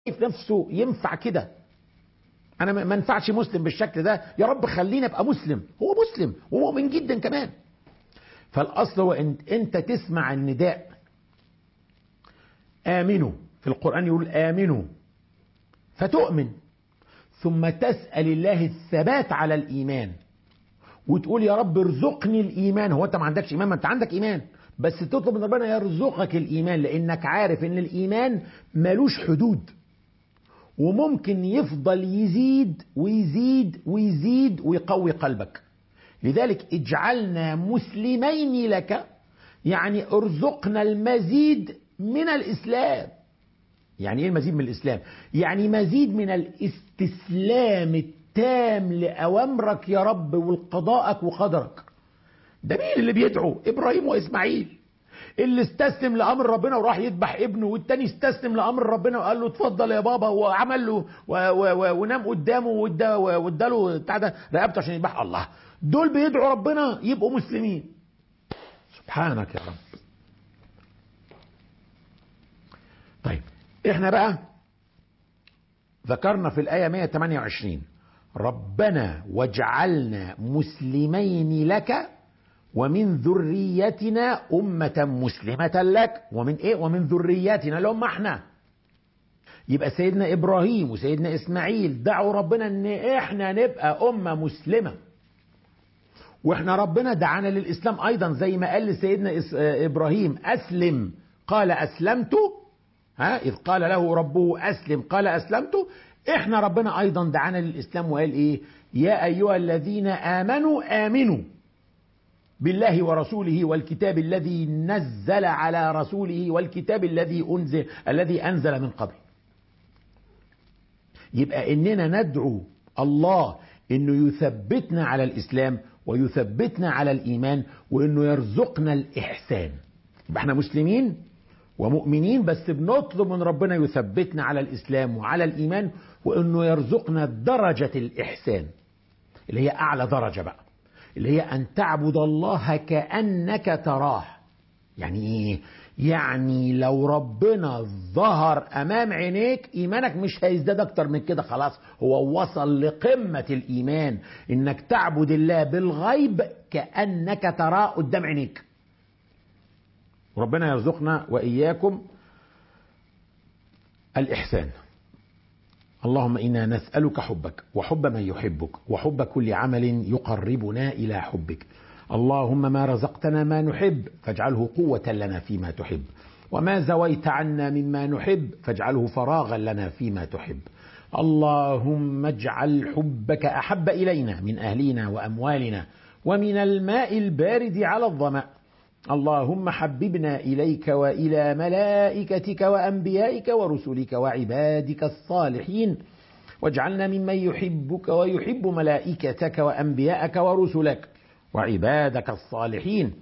شايف نفسه ينفع كده انا ما ينفعش مسلم بالشكل ده يا رب خليني ابقى مسلم هو مسلم ومؤمن جدا كمان فالاصل هو ان انت تسمع النداء امنوا في القران يقول امنوا فتؤمن ثم تسال الله الثبات على الايمان وتقول يا رب ارزقني الايمان هو انت ما عندكش ايمان ما انت عندك ايمان بس تطلب من ربنا يرزقك الايمان لانك عارف ان الايمان ملوش حدود وممكن يفضل يزيد ويزيد ويزيد ويقوي قلبك لذلك اجعلنا مسلمين لك يعني ارزقنا المزيد من الاسلام يعني ايه المزيد من الاسلام يعني مزيد من الاستسلام التام لاوامرك يا رب والقضاءك وقدرك ده مين اللي بيدعو ابراهيم واسماعيل اللي استسلم لامر ربنا وراح يذبح ابنه والتاني استسلم لامر ربنا وقال له اتفضل يا بابا وعمل له و و و ونام قدامه واداله بتاع ده رقبته عشان يذبح الله دول بيدعوا ربنا يبقوا مسلمين سبحانك يا رب طيب احنا بقى ذكرنا في الآية 128 ربنا واجعلنا مسلمين لك ومن ذريتنا أمة مسلمة لك ومن إيه ومن ذريتنا اللي هم احنا يبقى سيدنا إبراهيم وسيدنا إسماعيل دعوا ربنا إن إحنا نبقى أمة مسلمة وإحنا ربنا دعانا للإسلام أيضا زي ما قال لسيدنا إبراهيم أسلم قال أسلمت ها إذ قال له ربه أسلم قال أسلمت إحنا ربنا أيضا دعانا للإسلام وقال إيه يا أيها الذين آمنوا آمنوا بالله ورسوله والكتاب الذي نزل على رسوله والكتاب الذي أنزل الذي أنزل من قبل يبقى إننا ندعو الله إنه يثبتنا على الإسلام ويثبتنا على الإيمان وإنه يرزقنا الإحسان يبقى احنا مسلمين ومؤمنين بس بنطلب من ربنا يثبتنا على الإسلام وعلى الإيمان وإنه يرزقنا درجة الإحسان اللي هي أعلى درجة بقى اللي هي أن تعبد الله كأنك تراه يعني إيه؟ يعني لو ربنا ظهر أمام عينيك إيمانك مش هيزداد أكتر من كده خلاص هو وصل لقمة الإيمان إنك تعبد الله بالغيب كأنك تراه قدام عينيك ربنا يرزقنا وإياكم الإحسان اللهم انا نسالك حبك وحب من يحبك وحب كل عمل يقربنا الى حبك اللهم ما رزقتنا ما نحب فاجعله قوه لنا فيما تحب وما زويت عنا مما نحب فاجعله فراغا لنا فيما تحب اللهم اجعل حبك احب الينا من اهلنا واموالنا ومن الماء البارد على الظما اللهم حببنا اليك والى ملائكتك وانبيائك ورسلك وعبادك الصالحين واجعلنا ممن يحبك ويحب ملائكتك وانبيائك ورسلك وعبادك الصالحين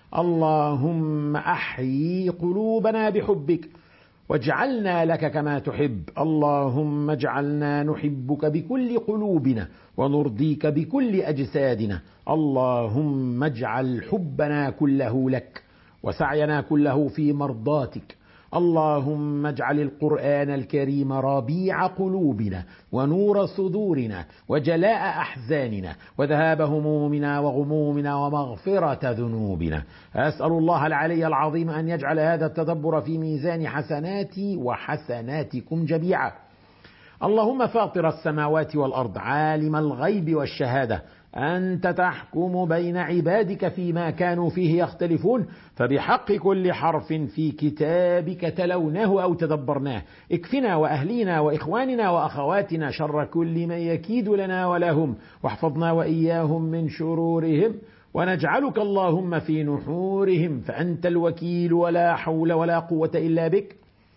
اللهم احيي قلوبنا بحبك واجعلنا لك كما تحب اللهم اجعلنا نحبك بكل قلوبنا ونرضيك بكل اجسادنا اللهم اجعل حبنا كله لك وسعينا كله في مرضاتك اللهم اجعل القران الكريم ربيع قلوبنا ونور صدورنا وجلاء احزاننا وذهاب همومنا وغمومنا ومغفره ذنوبنا اسال الله العلي العظيم ان يجعل هذا التدبر في ميزان حسناتي وحسناتكم جميعا اللهم فاطر السماوات والارض عالم الغيب والشهاده انت تحكم بين عبادك فيما كانوا فيه يختلفون فبحق كل حرف في كتابك تلوناه او تدبرناه اكفنا واهلينا واخواننا واخواتنا شر كل من يكيد لنا ولهم واحفظنا واياهم من شرورهم ونجعلك اللهم في نحورهم فانت الوكيل ولا حول ولا قوه الا بك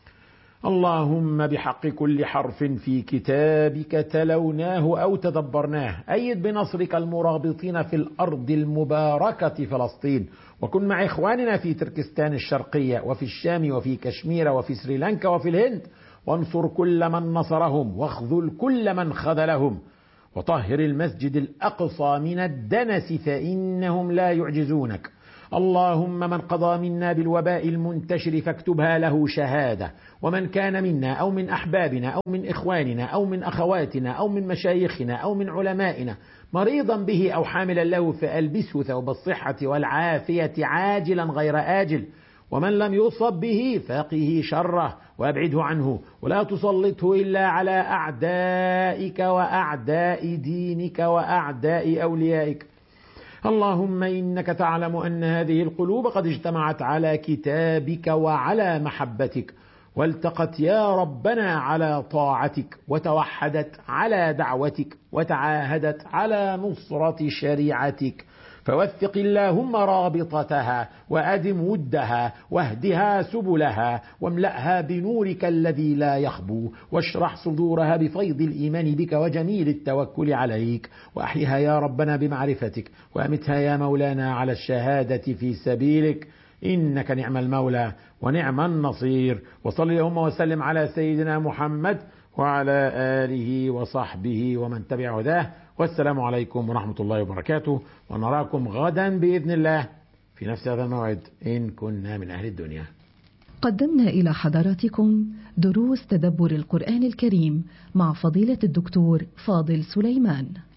اللهم بحق كل حرف في كتابك تلوناه او تدبرناه ايد بنصرك المرابطين في الارض المباركه فلسطين وكن مع اخواننا في تركستان الشرقيه وفي الشام وفي كشمير وفي سريلانكا وفي الهند وانصر كل من نصرهم واخذل كل من خذلهم وطهر المسجد الاقصى من الدنس فانهم لا يعجزونك اللهم من قضى منا بالوباء المنتشر فاكتبها له شهادة ومن كان منا أو من أحبابنا أو من إخواننا أو من أخواتنا أو من مشايخنا أو من علمائنا مريضا به أو حاملا له فألبسه ثوب الصحة والعافية عاجلا غير آجل ومن لم يصب به فقه شره وابعده عنه ولا تسلطه إلا على أعدائك وأعداء دينك وأعداء أوليائك اللهم إنك تعلم أن هذه القلوب قد اجتمعت على كتابك وعلى محبتك والتقت يا ربنا على طاعتك وتوحدت على دعوتك وتعاهدت على نصرة شريعتك فوثق اللهم رابطتها وأدم ودها واهدها سبلها واملأها بنورك الذي لا يخبو واشرح صدورها بفيض الإيمان بك وجميل التوكل عليك وأحيها يا ربنا بمعرفتك وأمتها يا مولانا على الشهادة في سبيلك إنك نعم المولى ونعم النصير وصل اللهم وسلم على سيدنا محمد وعلى آله وصحبه ومن تبع هداه والسلام عليكم ورحمة الله وبركاته ونراكم غدا بإذن الله في نفس هذا الموعد إن كنا من أهل الدنيا قدمنا إلى حضراتكم دروس تدبر القرآن الكريم مع فضيلة الدكتور فاضل سليمان